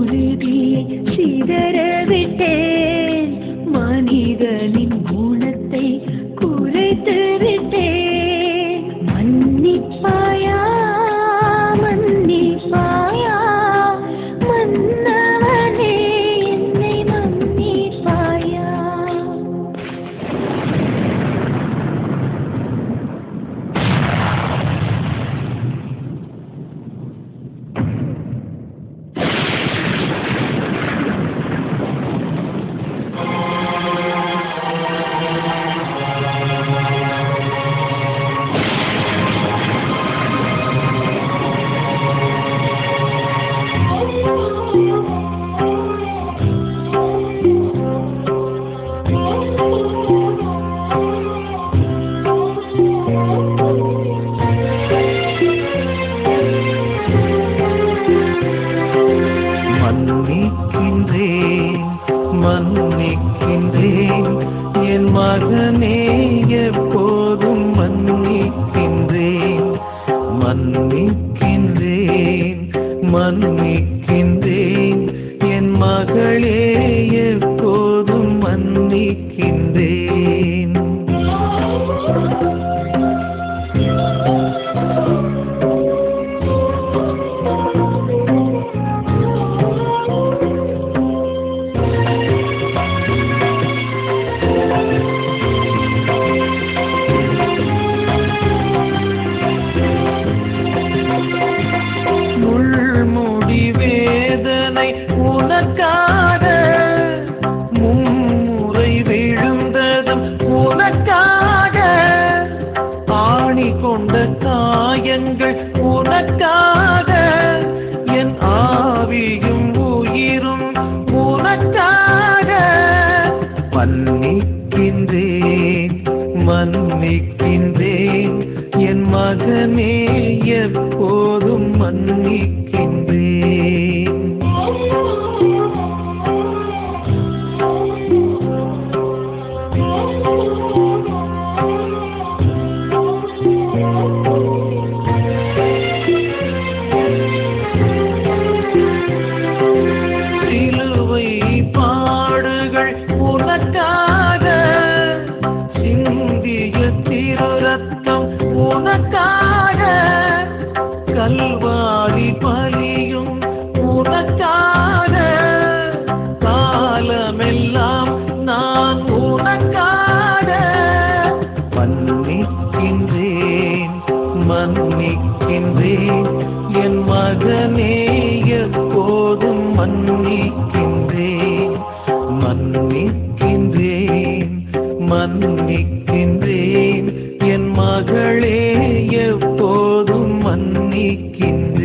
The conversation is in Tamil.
உறுதியை சிதறவிட்டேன் மனிதனின் குணத்தை குறைத்து விட்டேன் மன்னிப்பாயா மன்னிப்பாயா மன்னவனே என்னை மன்னிப்பாயா மன்னிக்கின்றேன் மன்னிக்கின்றேன் என் மகனே எப்போதும் மன்னிக்கின்றேன் மன்னிக்கின்றேன் மன்னிக்கின்றேன் என் மகளே எப்போதும் மன்னிக்கின்றேன் முள்முடி வேதனை உனக்காக மும்முறை விழுந்ததும் உனக்காக ஆணி கொண்ட காயங்கள் உனக்காக என் ஆவியும் உயிரும் உனக்காக மன்னிக்கின்றேன் மன்னிக்கின்றேன் என் மகனே எப்போதும் மன்னிக்கின்றேன் சிலுவை பாடுகள் உனக்காக சிந்திய திரு ரத்தம் உனக்காக கல்வாரி பலியும் உனக்காக காலமெல்லாம் நான் உனக்காக மன்னிக்கின்றேன் மன்னிக்கின்றேன் என் மகனே எப்போதும் மன்னிக்கின்றேன் மன்னிக்கின்றேன் மன்னிக்கின்றேன் என் மகளே எப்போதும் மன்னிக்கின்றேன்